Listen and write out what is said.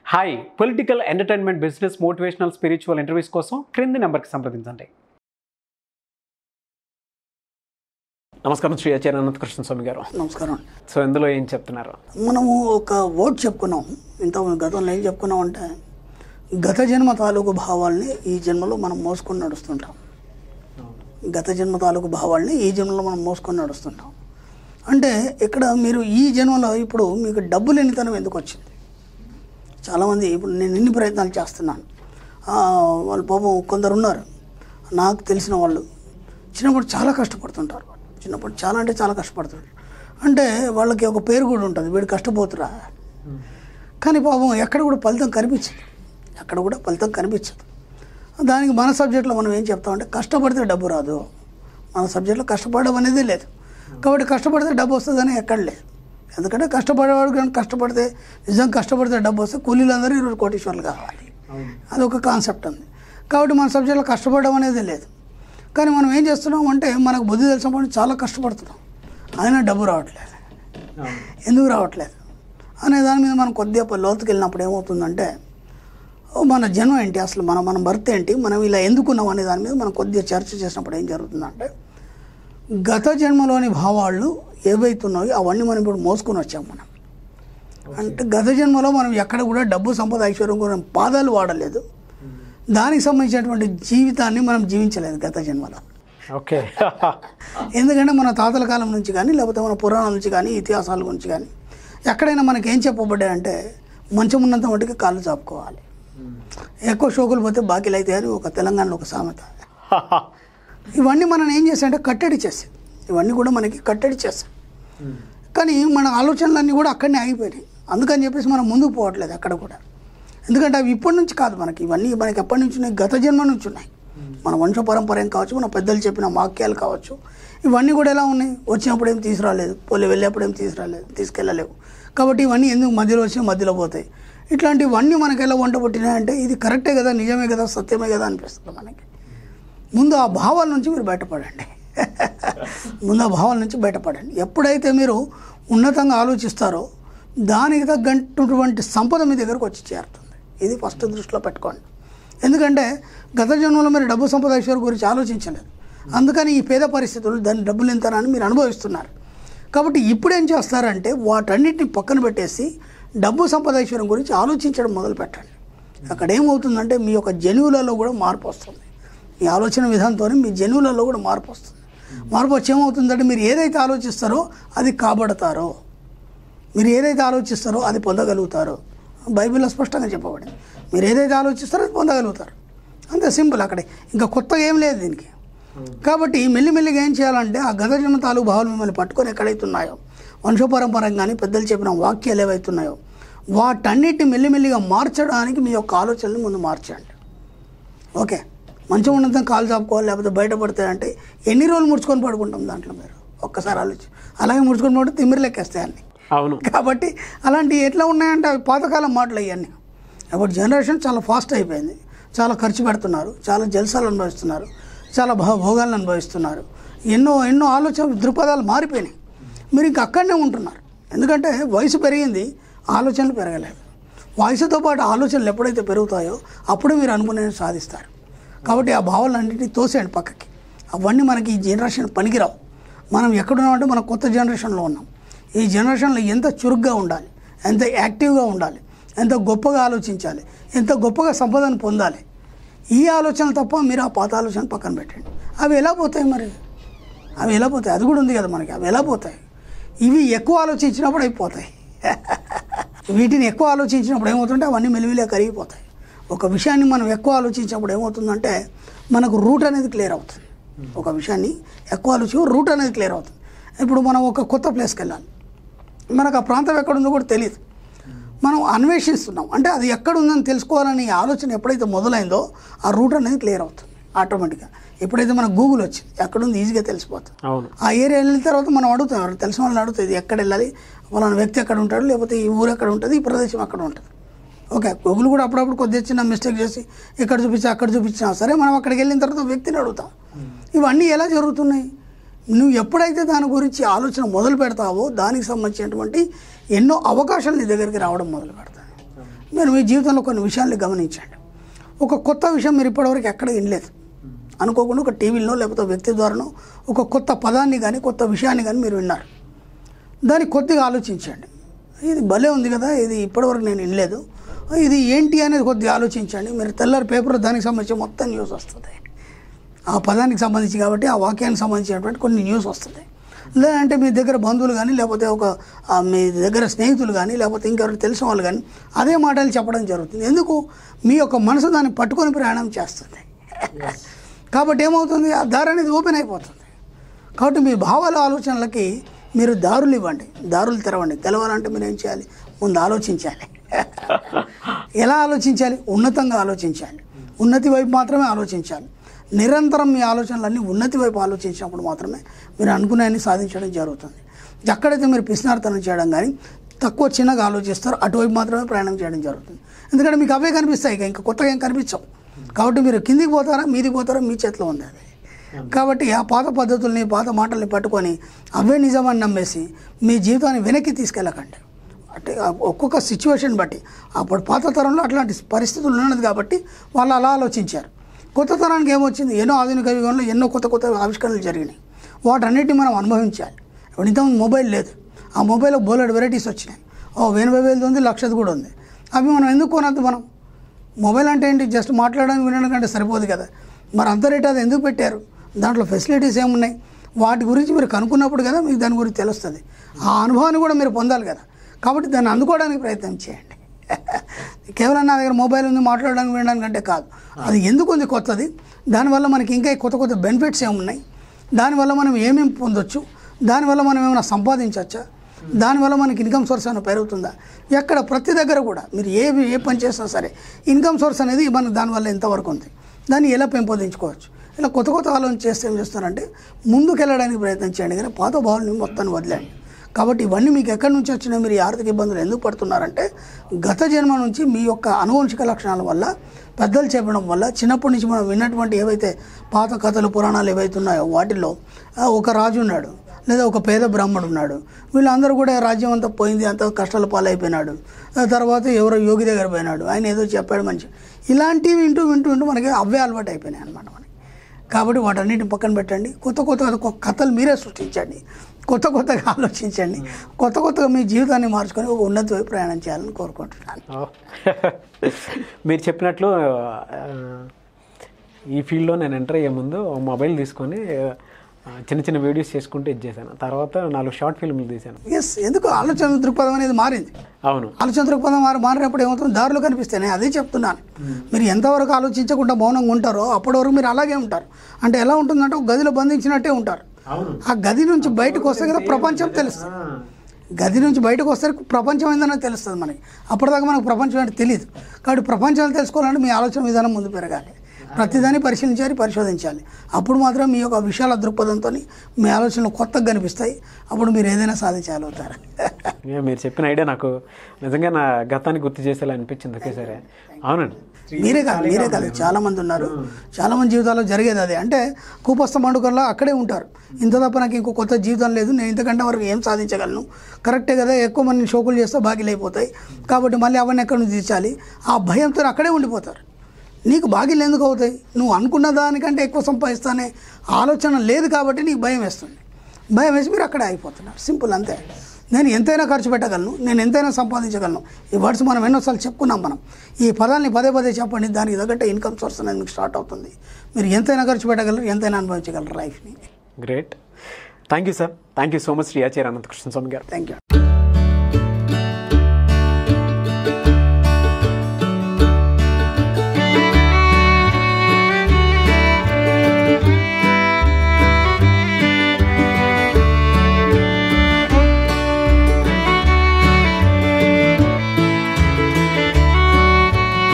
Hi political entertainment business motivational spiritual interviews కోసం క్రింది నెంబర్కి సంప్రదించండి నమస్కారం శ్రీ ఆచార్య అనంతకృష్ణ స్వామి గారు నమస్కారం సో ఇందులో ఏం చెప్తున్నారు మనము ఒక వర్డ్ చెప్పుకున్నాం ఇంత గతంలో ఏం చెప్పుకున్నాం అంటే గత జన్మ తాలూకు భావాల్ని ఈ జన్మలో మనం మోసుకొని నడుస్తుంటాం గత జన్మ తాలూకు భావాల్ని ఈ జన్మలో మనం మోసుకొని నడుస్తుంటాం అంటే ఇక్కడ మీరు ఈ జన్మలో ఇప్పుడు మీకు డబ్బు లేనితనం ఎందుకు వచ్చింది చాలామంది ఇప్పుడు నేను ఎన్ని ప్రయత్నాలు చేస్తున్నాను ఆ, వాళ్ళు పాపం కొందరు ఉన్నారు నాకు తెలిసిన వాళ్ళు చిన్నప్పుడు చాలా కష్టపడుతుంటారు వాళ్ళు చిన్నప్పుడు చాలా అంటే చాలా కష్టపడుతుంటారు అంటే వాళ్ళకి ఒక పేరు కూడా ఉంటుంది వీడు కష్టపోతురా కానీ పాపం ఎక్కడ కూడా ఫలితం కనిపించదు ఎక్కడ కూడా ఫలితం కనిపించదు దానికి మన సబ్జెక్ట్లో మనం ఏం చెప్తామంటే కష్టపడితే డబ్బు రాదు మన సబ్జెక్ట్లో కష్టపడడం అనేది లేదు కాబట్టి కష్టపడితే డబ్బు వస్తుందని ఎక్కడ లేదు ఎందుకంటే కష్టపడేవాడు కానీ కష్టపడితే నిజం కష్టపడితే డబ్బు వస్తే కూలీలందరూ ఈరోజు కోటీశ్వర్లు కావాలి అదొక కాన్సెప్ట్ ఉంది కాబట్టి మన సబ్జెక్ట్లో కష్టపడడం అనేది లేదు కానీ మనం ఏం చేస్తున్నాం అంటే మనకు బుద్ధి తెలిసినప్పుడు చాలా కష్టపడుతున్నాం అయినా డబ్బు రావట్లేదు ఎందుకు రావట్లేదు అనే దాని మీద మనం కొద్దిగా లోతుకి వెళ్ళినప్పుడు ఏమవుతుందంటే ఓ మన జన్మ ఏంటి అసలు మన మన బర్త్ ఏంటి మనం ఇలా ఎందుకున్నాం అనే దాని మీద మనం కొద్దిగా చర్చ చేసినప్పుడు ఏం జరుగుతుందంటే గత జన్మలోని భావాలు ఏవైతున్నాయో అవన్నీ మనం ఇప్పుడు మోసుకొని వచ్చాం మనం అంటే గత జన్మలో మనం ఎక్కడ కూడా డబ్బు సంపద ఐశ్వర్యం కూడా పాదాలు వాడలేదు దానికి సంబంధించినటువంటి జీవితాన్ని మనం జీవించలేదు గత జన్మలో ఓకే ఎందుకంటే మన తాతల కాలం నుంచి కానీ లేకపోతే మన పురాణాల నుంచి కానీ ఇతిహాసాల గురించి కానీ ఎక్కడైనా మనకి ఏం చెప్పబడ్డాయంటే మంచం ఉన్నంత మటుకు కాళ్ళు చాపుకోవాలి ఎక్కువ షోకులు పోతే బాకీలు అయితే అని ఒక తెలంగాణలో ఒక సామెత ఇవన్నీ మనం ఏం చేసాయంటే కట్టడి చేసాం ఇవన్నీ కూడా మనకి కట్టడి చేసాం కానీ మన ఆలోచనలన్నీ కూడా అక్కడనే ఆగిపోయినాయి అందుకని చెప్పేసి మనం ముందుకు పోవట్లేదు అక్కడ కూడా ఎందుకంటే అవి ఇప్పటి నుంచి కాదు మనకి ఇవన్నీ మనకి ఎప్పటి నుంచి ఉన్నాయి గత జన్మ నుంచి ఉన్నాయి మన వంశ పరంపర కావచ్చు మన పెద్దలు చెప్పిన వాక్యాలు కావచ్చు ఇవన్నీ కూడా ఎలా ఉన్నాయి వచ్చినప్పుడు ఏం తీసుకురాలేదు పోలే వెళ్ళేప్పుడు ఏం తీసుకురాలేదు తీసుకెళ్ళలేవు కాబట్టి ఇవన్నీ ఎందుకు మధ్యలో వచ్చి మధ్యలో పోతాయి ఇట్లాంటివన్నీ మనకి ఎలా వంట పుట్టినాయంటే ఇది కరెక్టే కదా నిజమే కదా సత్యమే కదా అనిపిస్తుంది మనకి ముందు ఆ భావాల నుంచి మీరు బయటపడండి ముందు ఆ భావాల నుంచి బయటపడండి ఎప్పుడైతే మీరు ఉన్నతంగా ఆలోచిస్తారో దానికి తగ్గట్టుటువంటి సంపద మీ దగ్గరకు వచ్చి చేరుతుంది ఇది ఫస్ట్ దృష్టిలో పెట్టుకోండి ఎందుకంటే గత జన్మలో మీరు డబ్బు సంపద ఐశ్వర్యం గురించి ఆలోచించలేదు అందుకని ఈ పేద పరిస్థితులు దాని డబ్బులు ఎంతనని మీరు అనుభవిస్తున్నారు కాబట్టి ఇప్పుడు ఏం చేస్తారంటే వాటన్నిటిని పక్కన పెట్టేసి డబ్బు సంపద ఐశ్వర్యం గురించి ఆలోచించడం మొదలు పెట్టండి అక్కడ ఏమవుతుందంటే మీ యొక్క జనువులలో కూడా మార్పు వస్తుంది మీ ఆలోచన విధానంతో మీ జనువులలో కూడా మార్పు వస్తుంది మార్పు వచ్చి ఏమవుతుందంటే మీరు ఏదైతే ఆలోచిస్తారో అది కాబడతారో మీరు ఏదైతే ఆలోచిస్తారో అది పొందగలుగుతారో బైబిల్లో స్పష్టంగా చెప్పబడింది మీరు ఏదైతే ఆలోచిస్తారో అది పొందగలుగుతారు అంతే సింపుల్ అక్కడే ఇంకా కొత్తగా ఏం లేదు దీనికి కాబట్టి మెల్లిమెల్లిగా ఏం చేయాలంటే ఆ గత జన్మ తాలూకు భావాలు మిమ్మల్ని పట్టుకొని ఎక్కడైతే ఉన్నాయో వంశపరంపరంగా కానీ పెద్దలు చెప్పిన వాక్యాలు ఏవైతున్నాయో వాటన్నిటిని మెల్లిమెల్లిగా మార్చడానికి మీ యొక్క ఆలోచనలు ముందు మార్చండి ఓకే మంచిగా ఉన్నంత కాలు చాపుకోవాలి లేకపోతే బయటపడితే అంటే ఎన్ని రోజులు ముడుచుకొని పడుకుంటాం దాంట్లో మీరు ఒక్కసారి ఆలోచి అలాగే ముడుచుకొని పడితే తిమ్మిరి లెక్కేస్తాయి అన్నీ అవును కాబట్టి అలాంటి ఎట్లా ఉన్నాయంటే అవి పాతకాలం మాటలు అవన్నీ అప్పుడు జనరేషన్ చాలా ఫాస్ట్ అయిపోయింది చాలా ఖర్చు పెడుతున్నారు చాలా జల్సాలు అనుభవిస్తున్నారు చాలా భో భోగాలను అనుభవిస్తున్నారు ఎన్నో ఎన్నో ఆలోచన దృక్పథాలు మారిపోయినాయి మీరు ఇంకా అక్కడనే ఉంటున్నారు ఎందుకంటే వయసు పెరిగింది ఆలోచనలు పెరగలేదు వయసుతో పాటు ఆలోచనలు ఎప్పుడైతే పెరుగుతాయో అప్పుడు మీరు అనుకునేది సాధిస్తారు కాబట్టి ఆ భావాలన్నింటినీ తోసేయండి పక్కకి అవన్నీ మనకి ఈ జనరేషన్ పనికిరావు మనం ఎక్కడున్నామంటే మనం కొత్త జనరేషన్లో ఉన్నాం ఈ జనరేషన్లో ఎంత చురుగ్గా ఉండాలి ఎంత యాక్టివ్గా ఉండాలి ఎంత గొప్పగా ఆలోచించాలి ఎంత గొప్పగా సంపదను పొందాలి ఈ ఆలోచన తప్ప మీరు ఆ పాత ఆలోచన పక్కన పెట్టండి అవి ఎలా పోతాయి మరి అవి ఎలా పోతాయి అది కూడా ఉంది కదా మనకి అవి ఎలా పోతాయి ఇవి ఎక్కువ ఆలోచించినప్పుడు అయిపోతాయి వీటిని ఎక్కువ ఆలోచించినప్పుడు ఏమవుతుంటే అవన్నీ మెలిమిలే కరిగిపోతాయి ఒక విషయాన్ని మనం ఎక్కువ ఆలోచించినప్పుడు ఏమవుతుందంటే మనకు రూట్ అనేది క్లియర్ అవుతుంది ఒక విషయాన్ని ఎక్కువ ఆలోచించి రూట్ అనేది క్లియర్ అవుతుంది ఇప్పుడు మనం ఒక కొత్త ప్లేస్కి వెళ్ళాలి మనకు ఆ ప్రాంతం ఎక్కడుందో కూడా తెలియదు మనం అన్వేషిస్తున్నాం అంటే అది ఎక్కడ ఉందని తెలుసుకోవాలని ఆలోచన ఎప్పుడైతే మొదలైందో ఆ రూట్ అనేది క్లియర్ అవుతుంది ఆటోమేటిక్గా ఎప్పుడైతే మనకు గూగుల్ వచ్చింది ఎక్కడుంది ఈజీగా తెలిసిపోతుంది అవును ఆ ఏరియా వెళ్ళిన తర్వాత మనం అడుగుతాం ఎవరు తెలిసిన వాళ్ళని అడుగుతాం ఇది ఎక్కడ వెళ్ళాలి ఫలానా వ్యక్తి ఎక్కడ ఉంటాడు లేకపోతే ఈ ఊరు ఎక్కడ ఉంటుంది ఈ ప్రదేశం ఎక్కడ ఉంటుంది ఓకే గూగుల్ కూడా అప్పుడప్పుడు కొద్దిగా చిన్న మిస్టేక్ చేసి ఇక్కడ చూపించి అక్కడ చూపించినా సరే మనం అక్కడికి వెళ్ళిన తర్వాత వ్యక్తిని అడుగుతాం ఇవన్నీ ఎలా జరుగుతున్నాయి నువ్వు ఎప్పుడైతే దాని గురించి ఆలోచన మొదలు పెడతావో దానికి సంబంధించినటువంటి ఎన్నో అవకాశాలు నీ దగ్గరికి రావడం మొదలు పెడతాయి మీరు మీ జీవితంలో కొన్ని విషయాల్ని గమనించండి ఒక కొత్త విషయం మీరు ఇప్పటివరకు ఎక్కడ వినలేదు అనుకోకుండా ఒక టీవీలో లేకపోతే వ్యక్తి ద్వారానో ఒక కొత్త పదాన్ని కానీ కొత్త విషయాన్ని కానీ మీరు విన్నారు దాన్ని కొద్దిగా ఆలోచించండి ఇది భలే ఉంది కదా ఇది ఇప్పటివరకు నేను వినలేదు ఇది ఏంటి అనేది కొద్దిగా ఆలోచించండి మీరు తెల్లారి పేపర్ దానికి సంబంధించి మొత్తం న్యూస్ వస్తుంది ఆ పదానికి సంబంధించి కాబట్టి ఆ వాక్యానికి సంబంధించినటువంటి కొన్ని న్యూస్ వస్తుంది లేదంటే మీ దగ్గర బంధువులు కానీ లేకపోతే ఒక ఆ, మీ దగ్గర స్నేహితులు కానీ లేకపోతే ఇంకెవరు తెలిసిన వాళ్ళు కానీ అదే మాటలు చెప్పడం జరుగుతుంది ఎందుకు మీ యొక్క మనసు దాన్ని పట్టుకొని ప్రయాణం చేస్తుంది కాబట్టి ఏమవుతుంది ఆ దారి అనేది ఓపెన్ అయిపోతుంది కాబట్టి మీ భావాల ఆలోచనలకి మీరు దారులు ఇవ్వండి దారులు తెరవండి తెలవాలంటే మీరు ఏం చేయాలి ముందు ఆలోచించాలి ఎలా ఆలోచించాలి ఉన్నతంగా ఆలోచించాలి ఉన్నతి వైపు మాత్రమే ఆలోచించాలి నిరంతరం మీ ఆలోచనలన్నీ ఉన్నతి వైపు ఆలోచించినప్పుడు మాత్రమే మీరు అనుకునేవన్నీ సాధించడం జరుగుతుంది ఎక్కడైతే మీరు పిసినార్తనం చేయడం కానీ తక్కువ చిన్నగా ఆలోచిస్తారో అటువైపు మాత్రమే ప్రయాణం చేయడం జరుగుతుంది ఎందుకంటే మీకు అవే కనిపిస్తాయి ఇక ఇంకా కొత్తగా ఏం కనిపించవు కాబట్టి మీరు కిందికి పోతారా మీదికి పోతారా మీ చేతిలో ఉంది అది కాబట్టి ఆ పాత పద్ధతుల్ని పాత మాటల్ని పట్టుకొని అవే నిజమని నమ్మేసి మీ జీవితాన్ని వెనక్కి తీసుకెళ్ళకండి అంటే ఆ ఒక్కొక్క సిచ్యువేషన్ బట్టి అప్పుడు పాత తరంలో అట్లాంటి పరిస్థితులు ఉన్నది కాబట్టి వాళ్ళు అలా ఆలోచించారు కొత్త తరానికి ఏమొచ్చింది ఎన్నో ఆధునిక యుగంలో ఎన్నో కొత్త కొత్త ఆవిష్కరణలు జరిగినాయి వాటన్నిటిని మనం అనుభవించాలి ఇప్పుడు ఇంతకుముందు మొబైల్ లేదు ఆ మొబైల్లో బోలెడ్ వెరైటీస్ వచ్చినాయి ఓ ఎనభై వేలది ఉంది లక్షది కూడా ఉంది అవి మనం ఎందుకు కొనద్దు మనం మొబైల్ అంటే ఏంటి జస్ట్ మాట్లాడడానికి వినడం కంటే సరిపోదు కదా మరి అంత రేట్ అది ఎందుకు పెట్టారు దాంట్లో ఫెసిలిటీస్ ఏమున్నాయి వాటి గురించి మీరు కనుక్కున్నప్పుడు కదా మీకు దాని గురించి తెలుస్తుంది ఆ అనుభవాన్ని కూడా మీరు పొందాలి కదా కాబట్టి దాన్ని అందుకోవడానికి ప్రయత్నం చేయండి కేవలం నా దగ్గర మొబైల్ ఉంది మాట్లాడడానికి వినడానికి అంటే కాదు అది ఎందుకు ఉంది కొత్తది దానివల్ల మనకి ఇంకా కొత్త కొత్త బెనిఫిట్స్ ఏమున్నాయి దానివల్ల మనం ఏమేమి పొందొచ్చు దానివల్ల మనం ఏమైనా సంపాదించవచ్చా దానివల్ల మనకి ఇన్కమ్ సోర్స్ ఏమైనా పెరుగుతుందా ఎక్కడ ప్రతి దగ్గర కూడా మీరు ఏ ఏ పని చేసినా సరే ఇన్కమ్ సోర్స్ అనేది మనకు దానివల్ల ఎంతవరకు ఉంది దాన్ని ఎలా పెంపొందించుకోవచ్చు ఇలా కొత్త కొత్త ఆలోచన చేస్తే ఏం చేస్తారంటే ముందుకు వెళ్ళడానికి ప్రయత్నం చేయండి కానీ పాత భావాలని మొత్తాన్ని వదిలేండి కాబట్టి ఇవన్నీ మీకు ఎక్కడి నుంచి వచ్చినాయి మీరు ఈ ఆర్థిక ఇబ్బందులు ఎందుకు పడుతున్నారంటే గత జన్మ నుంచి మీ యొక్క అనువంశిక లక్షణాల వల్ల పెద్దలు చెప్పడం వల్ల చిన్నప్పటి నుంచి మనం విన్నటువంటి ఏవైతే పాత కథలు పురాణాలు ఏవైతే ఉన్నాయో వాటిల్లో ఆ, ఒక రాజు ఉన్నాడు లేదా ఒక పేద బ్రాహ్మడు ఉన్నాడు వీళ్ళందరూ కూడా రాజ్యం అంతా పోయింది అంత కష్టాల పాలైపోయినాడు ఆ తర్వాత ఎవరో యోగి దగ్గర పోయినాడు ఆయన ఏదో చెప్పాడు మంచి ఇలాంటివి వింటూ వింటూ వింటూ మనకి అవే అలవాటు అయిపోయినాయి అనమాట మనకి కాబట్టి వాటన్నిటిని పక్కన పెట్టండి కొత్త కొత్త కొత్త కథలు మీరే సృష్టించండి కొత్త కొత్తగా ఆలోచించండి కొత్త కొత్తగా మీ జీవితాన్ని మార్చుకొని ఒక ఉన్నత వైపు ప్రయాణం చేయాలని కోరుకుంటున్నాను ఓ. మీరు చెప్పినట్లు ఆ, ఈ ఫీల్డ్లో నేను ఎంటర్ అయ్యే ముందు ఓ మొబైల్ తీసుకొని ఆ, చిన్న చిన్న వీడియోస్ చేసుకుంటూ ఇది చేశాను తర్వాత నాలుగు షార్ట్ ఫిల్మ్లు తీశాను ఎస్ ఎందుకు ఆలోచన దృక్పథం అనేది మారింది అవును ఆలోచన దృక్పథం మారి మారినప్పుడు ఏమవుతుంది దారులు కనిపిస్తాయి నేను అదే చెప్తున్నాను మీరు ఎంతవరకు ఆలోచించకుండా మౌనంగా ఉంటారో అప్పటి వరకు మీరు అలాగే ఉంటారు అంటే ఎలా ఉంటుందంటే ఒక గదిలో బంధించినట్టే ఉంటారు అవును ఆ గది నుంచి బయటకు వస్తే కదా ప్రపంచం తెలుస్తుంది గది నుంచి బయటకు వస్తే ప్రపంచం ఏందనే తెలుస్తుంది మనకి అప్పటిదాకా మనకు ప్రపంచం అంటే తెలియదు కాబట్టి ప్రపంచాన్ని తెలుసుకోవాలంటే మీ ఆలోచన విధానం ముందు పెరగాలి ప్రతిదాన్ని పరిశీలించాలి పరిశోధించాలి అప్పుడు మాత్రం మీ యొక్క విశాల దృక్పథంతో మీ ఆలోచనలు కొత్తగా కనిపిస్తాయి అప్పుడు మీరు ఏదైనా సాధించగలుగుతారు ఏ, మీరు చెప్పిన ఐడియా నాకు నిజంగా నా గతాన్ని గుర్తు చేసేలా అనిపించింది ఒకేసారి అవునండి మీరే కాదు మీరే కాదు చాలా మంది ఉన్నారు చాలా మంది జీవితాల్లో జరిగేది అదే అంటే కూపస్థ మండుకల్లో అక్కడే ఉంటారు ఇంత తప్ప నాకు ఇంకో కొత్త జీవితం లేదు నేను ఇంతకంటే వరకు ఏం సాధించగలను కరెక్టే కదా ఎక్కువ మంది షోకులు చేస్తే బాకీలు అయిపోతాయి కాబట్టి మళ్ళీ అవన్నీ ఎక్కడి నుంచి తీర్చాలి ఆ భయంతో అక్కడే ఉండిపోతారు నీకు బాకీలు ఎందుకు అవుతాయి నువ్వు అనుకున్న దానికంటే ఎక్కువ సంపాదిస్తానే ఆలోచన లేదు కాబట్టి నీకు భయం వేస్తుంది భయం వేసి మీరు అక్కడే అయిపోతున్నారు సింపుల్ అంతే నేను ఎంతైనా ఖర్చు పెట్టగలను నేను ఎంతైనా సంపాదించగలను ఈ వర్డ్స్ మనం ఎన్నోసార్లు చెప్పుకున్నాం మనం ఈ పదాన్ని పదే పదే చెప్పండి దానికి తగ్గట్టే ఇన్కమ్ సోర్స్ అనేది మీకు స్టార్ట్ అవుతుంది మీరు ఎంతైనా ఖర్చు పెట్టగలరు ఎంతైనా అనుభవించగలరు లైఫ్ని great thank you sir thank you so much Shri Acharya Anantakrishna Swami garu thank you